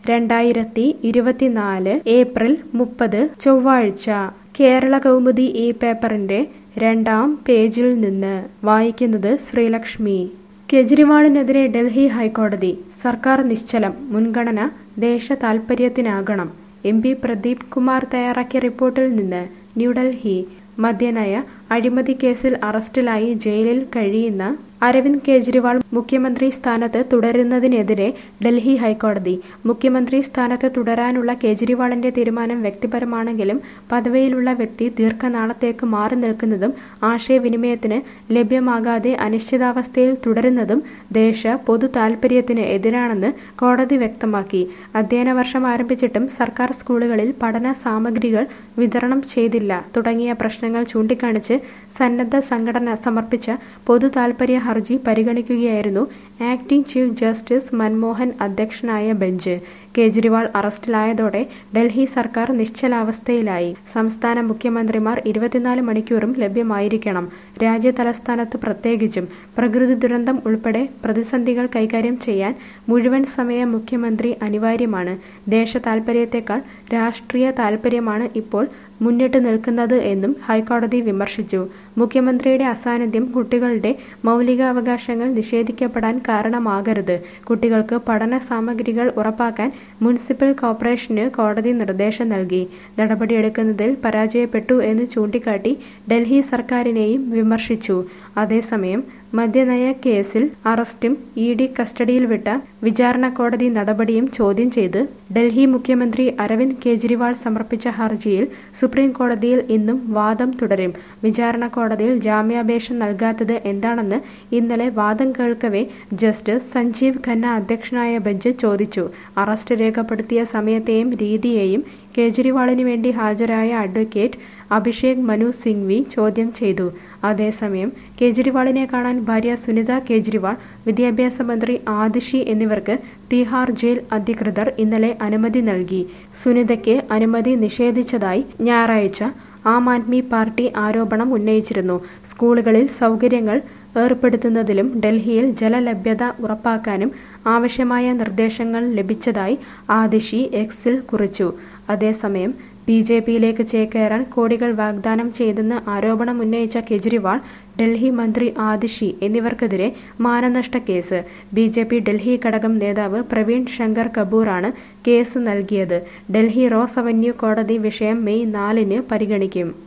രണ്ടായിരത്തി ഇരുപത്തിനാല് ഏപ്രിൽ മുപ്പത് ചൊവ്വാഴ്ച കേരള കൗമുദി ഈ പേപ്പറിന്റെ രണ്ടാം പേജിൽ നിന്ന് വായിക്കുന്നത് ശ്രീലക്ഷ്മി കെജ്രിവാളിനെതിരെ ഡൽഹി ഹൈക്കോടതി സർക്കാർ നിശ്ചലം മുൻഗണന ദേശ താൽപര്യത്തിനാകണം എം പി പ്രദീപ് കുമാർ തയ്യാറാക്കിയ റിപ്പോർട്ടിൽ നിന്ന് ന്യൂഡൽഹി മദ്യനയ അഴിമതി കേസിൽ അറസ്റ്റിലായി ജയിലിൽ കഴിയുന്ന അരവിന്ദ് കെജ്രിവാൾ മുഖ്യമന്ത്രി സ്ഥാനത്ത് തുടരുന്നതിനെതിരെ ഡൽഹി ഹൈക്കോടതി മുഖ്യമന്ത്രി സ്ഥാനത്ത് തുടരാനുള്ള കെജ്രിവാളിന്റെ തീരുമാനം വ്യക്തിപരമാണെങ്കിലും പദവിയിലുള്ള വ്യക്തി ദീർഘനാളത്തേക്ക് മാറി നിൽക്കുന്നതും ആശയവിനിമയത്തിന് ലഭ്യമാകാതെ അനിശ്ചിതാവസ്ഥയിൽ തുടരുന്നതും ദേശ പൊതു താൽപര്യത്തിന് എതിരാണെന്ന് കോടതി വ്യക്തമാക്കി അധ്യയന വർഷം ആരംഭിച്ചിട്ടും സർക്കാർ സ്കൂളുകളിൽ പഠന സാമഗ്രികൾ വിതരണം ചെയ്തില്ല തുടങ്ങിയ പ്രശ്നങ്ങൾ ചൂണ്ടിക്കാണിച്ച് സന്നദ്ധ സംഘടന സമർപ്പിച്ച പൊതു താൽപര്യ ഹർജി പരിഗണിക്കുകയായിരുന്നു ആക്ടിംഗ് ചീഫ് ജസ്റ്റിസ് മൻമോഹൻ അധ്യക്ഷനായ ബെഞ്ച് കേജ്രിവാൾ അറസ്റ്റിലായതോടെ ഡൽഹി സർക്കാർ നിശ്ചലാവസ്ഥയിലായി സംസ്ഥാന മുഖ്യമന്ത്രിമാർ ഇരുപത്തിനാല് മണിക്കൂറും ലഭ്യമായിരിക്കണം രാജ്യ തലസ്ഥാനത്ത് പ്രത്യേകിച്ചും പ്രകൃതി ദുരന്തം ഉൾപ്പെടെ പ്രതിസന്ധികൾ കൈകാര്യം ചെയ്യാൻ മുഴുവൻ സമയ മുഖ്യമന്ത്രി അനിവാര്യമാണ് ദേശ താൽപര്യത്തെക്കാൾ രാഷ്ട്രീയ താൽപര്യമാണ് ഇപ്പോൾ മുന്നിട്ട് നിൽക്കുന്നത് എന്നും ഹൈക്കോടതി വിമർശിച്ചു മുഖ്യമന്ത്രിയുടെ അസാന്നിധ്യം കുട്ടികളുടെ മൗലികാവകാശങ്ങൾ നിഷേധിക്കപ്പെടാൻ കാരണമാകരുത് കുട്ടികൾക്ക് പഠന സാമഗ്രികൾ ഉറപ്പാക്കാൻ മുനിസിപ്പൽ കോർപ്പറേഷന് കോടതി നിർദ്ദേശം നൽകി നടപടിയെടുക്കുന്നതിൽ പരാജയപ്പെട്ടു എന്ന് ചൂണ്ടിക്കാട്ടി ഡൽഹി സർക്കാരിനെയും വിമർശിച്ചു അതേസമയം മദ്യനയ കേസിൽ അറസ്റ്റും ഇ ഡി കസ്റ്റഡിയിൽ വിട്ട വിചാരണ കോടതി നടപടിയും ചോദ്യം ചെയ്ത് ഡൽഹി മുഖ്യമന്ത്രി അരവിന്ദ് കെജ്രിവാൾ സമർപ്പിച്ച ഹർജിയിൽ സുപ്രീം കോടതിയിൽ ഇന്നും വാദം തുടരും വിചാരണ കോടതിയിൽ ജാമ്യാപേക്ഷ നൽകാത്തത് എന്താണെന്ന് ഇന്നലെ വാദം കേൾക്കവേ ജസ്റ്റിസ് സഞ്ജീവ് ഖന്ന അധ്യക്ഷനായ ബെഞ്ച് ചോദിച്ചു അറസ്റ്റ് രേഖപ്പെടുത്തിയ സമയത്തെയും രീതിയെയും കേജ്രിവാളിന് വേണ്ടി ഹാജരായ അഡ്വക്കേറ്റ് അഭിഷേക് മനു സിംഗ്വി ചോദ്യം ചെയ്തു അതേസമയം കേജ്രിവാളിനെ കാണാൻ ഭാര്യ സുനിത കേജ്രിവാൾ വിദ്യാഭ്യാസ മന്ത്രി ആദിഷി എന്നിവർക്ക് തിഹാർ ജയിൽ അധികൃതർ ഇന്നലെ അനുമതി നൽകി സുനിതയ്ക്ക് അനുമതി നിഷേധിച്ചതായി ഞായറാഴ്ച ആം ആദ്മി പാർട്ടി ആരോപണം ഉന്നയിച്ചിരുന്നു സ്കൂളുകളിൽ സൗകര്യങ്ങൾ ഏർപ്പെടുത്തുന്നതിലും ഡൽഹിയിൽ ജലലഭ്യത ഉറപ്പാക്കാനും ആവശ്യമായ നിർദ്ദേശങ്ങൾ ലഭിച്ചതായി ആദിഷി എക്സിൽ കുറിച്ചു അതേസമയം ബി ജെ പിയിലേക്ക് ചേക്കേറാൻ കോടികൾ വാഗ്ദാനം ചെയ്തെന്ന് ആരോപണം ഉന്നയിച്ച കെജ്രിവാൾ ഡൽഹി മന്ത്രി ആദിഷി എന്നിവർക്കെതിരെ മാനനഷ്ട case B J P Delhi ഘടകം നേതാവ് പ്രവീൺ ശങ്കർ കപൂറാണ് കേസ് നൽകിയത് ഡൽഹി റോസ് അവന്യൂ കോടതി വിഷയം മെയ് നാലിന് പരിഗണിക്കും